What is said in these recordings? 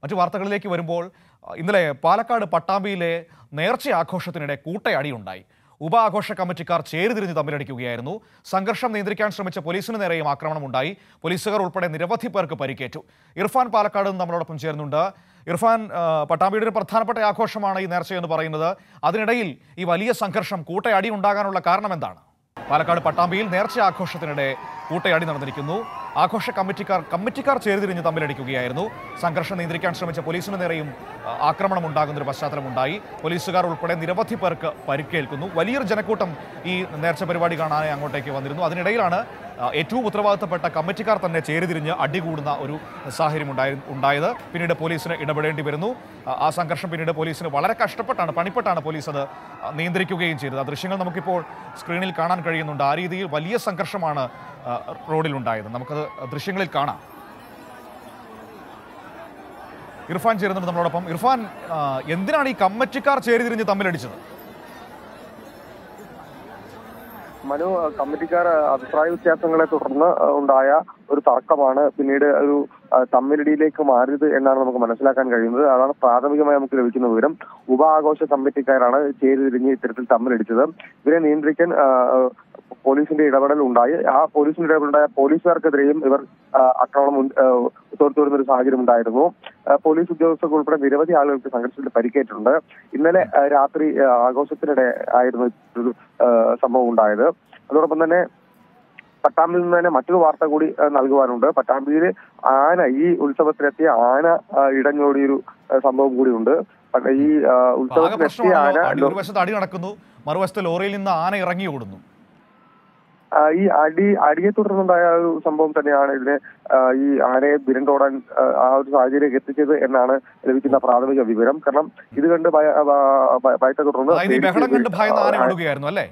മറ്റു വാർത്തകളിലേക്ക് വരുമ്പോൾ അഹ് ഇന്നലെ പാലക്കാട് പട്ടാമ്പിയിലെ നേർച്ച ആഘോഷത്തിനിടെ കൂട്ടയടിയുണ്ടായി ഉപ ആഘോഷ കമ്മിറ്റിക്കാർ ചേരിതിരിഞ്ഞ് തമ്മിലടിക്കുകയായിരുന്നു സംഘർഷം നിയന്ത്രിക്കാൻ ശ്രമിച്ച പോലീസിന് നേരെയും ആക്രമണമുണ്ടായി പോലീസുകാർ ഉൾപ്പെടെ നിരവധി പേർക്ക് പരിക്കേറ്റു ഇർഫാൻ പാലക്കാട് നിന്ന് നമ്മളോടൊപ്പം ചേർന്നുണ്ട് ഇർഫാൻ ആ, പട്ടാമ്പിയുടെ ഒരു പ്രധാനപ്പെട്ട ആഘോഷമാണ് ഈ നേർച്ച എന്ന് പറയുന്നത് അതിനിടയിൽ ഈ വലിയ സംഘർഷം കൂട്ടയടി ഉണ്ടാകാനുള്ള കാരണം എന്താണ് പാലക്കാട് പട്ടാമ്പിയിൽ നേർച്ച ആഘോഷത്തിനിടെ കൂട്ടയടി നടന്നിരിക്കുന്നു ആഘോഷ കമ്മിറ്റിക്കാർ കമ്മിറ്റിക്കാർ ചേർതിരിഞ്ഞ് തമ്മിലടിക്കുകയായിരുന്നു സംഘർഷം നിയന്ത്രിക്കാൻ ശ്രമിച്ച പോലീസിന് നേരെയും ആ, ആക്രമണം ഉണ്ടാകുന്ന ഒരു പശ്ചാത്തലമുണ്ടായി പോലീസുകാർ ഉൾപ്പെടെ നിരവധി പേർക്ക് പരിക്കേൽക്കുന്നു വലിയൊരു ജനക്കൂട്ടം ഈ നേർച്ച പരിപാടി കാണാനായി അങ്ങോട്ടേക്ക് വന്നിരുന്നു അതിനിടയിലാണ് ആ, ഏറ്റവും ഉത്തരവാദിത്തപ്പെട്ട കമ്മിറ്റിക്കാർ തന്നെ ചേരിതിരിഞ്ഞ് അടികൂടുന്ന ഒരു സാഹചര്യം ഉണ്ടായി ഉണ്ടായത് പിന്നീട് പോലീസിന് ഇടപെടേണ്ടി വരുന്നു ആ, ആ സംഘർഷം പിന്നീട് പോലീസിന് വളരെ കഷ്ടപ്പെട്ടാണ് പണിപ്പെട്ടാണ് പോലീസ് അത് ആ, നിയന്ത്രിക്കുകയും ചെയ്തത് ആ ദൃശ്യങ്ങൾ നമുക്കിപ്പോൾ സ്ക്രീനിൽ കാണാൻ കഴിയുന്നുണ്ട് ആ രീതിയിൽ വലിയ സംഘർഷമാണ് ആ, റോഡിലുണ്ടായത് നമുക്കത് ദൃശ്യങ്ങളിൽ കാണാം ഇർഫാൻ ചേരുന്നുണ്ട് നമ്മളോടൊപ്പം ഇർഫാൻ ആ, എന്തിനാണ് ഈ കമ്മിറ്റിക്കാർ ചേരിതിരിഞ്ഞ് തമ്മിലടിച്ചത് മനു കമ്മിറ്റിക്കാർ അഭിപ്രായ വ്യത്യാസങ്ങളെ തുടർന്ന് ഉണ്ടായ ഒരു തർക്കമാണ് പിന്നീട് ഒരു ആ, തമ്മിലടിയിലേക്ക് മാറിയത് എന്നാണ് നമുക്ക് മനസ്സിലാക്കാൻ കഴിയുന്നത് അതാണ് പ്രാഥമികമായി നമുക്ക് ലഭിക്കുന്ന വിവരം ഉപ ആഘോഷ കമ്മിറ്റിക്കാരാണ് ചേരിതിരിഞ്ഞ് ഇത്തരത്തിൽ തമ്മിലടിച്ചത് ഇവരെ നിയന്ത്രിക്കാൻ ആ, പോലീസിന്റെ ഇടപെടൽ ഉണ്ടായി ആ പോലീസിന്റെ ഇടപെടലുണ്ടായ പോലീസുകാർക്കെതിരെയും ഇവർ ആ, ആക്രമണം ഉണ്ട- ആ, തോർത്തു വരുന്ന ഒരു സാഹചര്യം ഉണ്ടായിരുന്നു ആ, പോലീസ് ഉദ്യോഗസ്ഥർക്ക് ഉൾപ്പെടെ നിരവധി ആളുകൾക്ക് സംഘർഷത്തിൽ പരിക്കേറ്റിട്ടുണ്ട് ഇന്നലെ ആ, രാത്രി ആ, ആഘോഷത്തിനിടെ ആയിരുന്നു ഒരു ആ, സംഭവം ഉണ്ടായത് അതോടൊപ്പം തന്നെ പട്ടാമ്പിയിൽ നിന്ന് തന്നെ മറ്റൊരു വാർത്ത കൂടി ആ, നൽകുവാനുണ്ട് പട്ടാമ്പിയിൽ ആന ഈ ഉത്സവത്തിലെത്തിയ ആന ആ, ഇടഞ്ഞോടിയൊരു ആ, സംഭവം കൂടിയുണ്ട് പ- ഈ ആ, ആകെ ഉത്സവത്തിലെത്തിയ ആന പ്രശ്നമാണല്ലോ അടി ഒരു വശത്ത് അടി നടക്കുന്നു മറുവശത്ത് ലോറിയിൽ നിന്ന് ആന ഇറങ്ങി ഓടുന്നു ആ, ഈ അടി അടിയെ തുടർന്നുണ്ടായ ഒരു സംഭവം തന്നെയാണ് ഇതിനെ ആ, ഈ ആനയെ വിരണ്ടോടാൻ ആ, ആ ഒരു സാഹചര്യം എത്തിച്ചത് എന്നാണ് ലഭിക്കുന്ന പ്രാഥമിക വിവരം കാരണം ഇത് കണ്ട് ഭയ- ഭ- ഭ- ഭയത്തെ തുടർന്ന് അതായത് ഈ ബഹളം കണ്ട് ഭയന്ന് ആന ആ, ഓടുകയായിരുന്നു അല്ലേ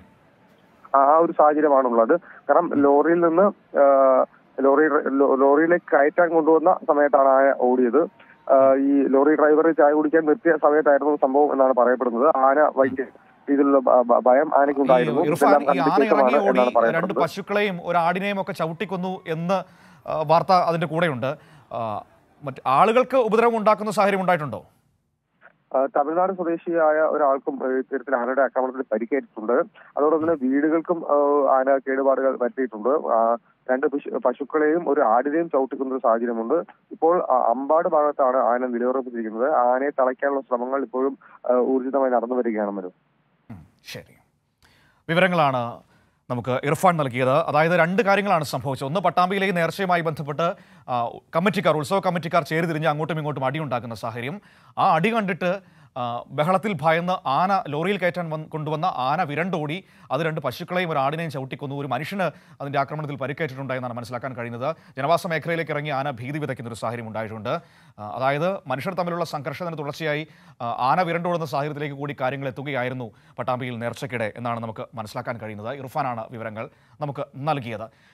ആ ഒരു സാഹചര്യമാണുള്ളത് കാരണം ലോറിയിൽ നിന്ന് ആ, ലോറി ലോ- ലോറിയിലേക്ക് കയറ്റാൻ കൊണ്ടുവന്ന സമയത്താണ് ആന ഓടിയത് ആ, ഈ ലോറി ഡ്രൈവർ ചായ കുടിക്കാൻ നിർത്തിയ സമയത്തായിരുന്നു സംഭവം എന്നാണ് പറയപ്പെടുന്നത് ആന വലിയ രീതിയിലുള്ള ഭ- ഭ- ഭയം ഈ ആനയ്ക്കുണ്ടായിരുന്നു ഇർഫാൻ ഇതെല്ലാം ഈ ആന കണ്ടതിന് ഇറങ്ങി ശേഷമാണ് ഓടി എന്നാണ് രണ്ട് പറയപ്പെടുന്നത് പശുക്കളെയും ഒരു ആടിനെയും ഒക്കെ ചവിട്ടിക്കൊന്നു എന്ന് ആ, വാർത്ത അതിന്റെ കൂടെയുണ്ട് ആ, മറ്റ് ആളുകൾക്ക് ഉപദ്രവം ഉണ്ടാക്കുന്ന സാഹചര്യം ഉണ്ടായിട്ടുണ്ടോ ആ, തമിഴ്നാട് സ്വദേശിയായ ഒരാൾക്കും ഏഹ്, ഇത്തരത്തിൽ ആനയുടെ ആക്രമണത്തിൽ പരിക്കേറ്റിട്ടുണ്ട് അതോടൊപ്പം തന്നെ വീടുകൾക്കും ആ, ആന കേടുപാടുകൾ വരുത്തിയിട്ടുണ്ട് ആ, രണ്ട് പശു- പശുക്കളെയും ഒരു ആടിനെയും ചവിട്ടിക്കുന്ന ഒരു സാഹചര്യമുണ്ട് ഇപ്പോൾ ആ, അമ്പാട് ഭാഗത്താണ് ആന നിലയുറപ്പിച്ചിരിക്കുന്നത് ആനയെ തളയ്ക്കാനുള്ള ശ്രമങ്ങൾ ഇപ്പോഴും ആ, ഊർജിതമായി നടന്നു വരികയാണ് മനു ഉം, ശരി വിവരങ്ങളാണ് നമുക്ക് ഇർഫാൻ നൽകിയത് അതായത് രണ്ട് കാര്യങ്ങളാണ് സംഭവിച്ചത് ഒന്ന് പട്ടാമ്പിയിലെ ഈ നേർച്ചയുമായി ബന്ധപ്പെട്ട് ആ, കമ്മിറ്റിക്കാർ ഉത്സവ കമ്മിറ്റിക്കാർ ചേരിതിരിഞ്ഞ് അങ്ങോട്ടും ഇങ്ങോട്ടും അടിയുണ്ടാക്കുന്ന സാഹചര്യം ആ അടി കണ്ടിട്ട് ആ, ബഹളത്തിൽ ഭയന്ന് ആന ലോറിയിൽ കയറ്റാൻ വന്ന് കൊണ്ടുവന്ന ആന വിരണ്ടോടി അത് രണ്ട് പശുക്കളെയും ഒരു ആടിനെയും ചവിട്ടിക്കൊന്നു ഒരു മനുഷ്യന് അതിൻ്റെ ആക്രമണത്തിൽ പരിക്കേറ്റിട്ടുണ്ടായെന്നാണ് മനസ്സിലാക്കാൻ കഴിയുന്നത് ജനവാസ മേഖലയിലേക്ക് ഇറങ്ങി ആന ഭീതി വിതയ്ക്കുന്ന ഒരു സാഹചര്യം ഉണ്ടായിട്ടുണ്ട് ആ, അതായത് മനുഷ്യർ തമ്മിലുള്ള സംഘർഷത്തിന് തുടർച്ചയായി ആ, ആന വിരണ്ടോടുന്ന സാഹചര്യത്തിലേക്ക് കൂടി കാര്യങ്ങൾ എത്തുകയായിരുന്നു പട്ടാമ്പിയിൽ നേർച്ചയ്ക്കിടെ എന്നാണ് നമുക്ക് മനസ്സിലാക്കാൻ കഴിയുന്നത് ഇർഫാനാണ് വിവരങ്ങൾ നമുക്ക് നൽകിയത്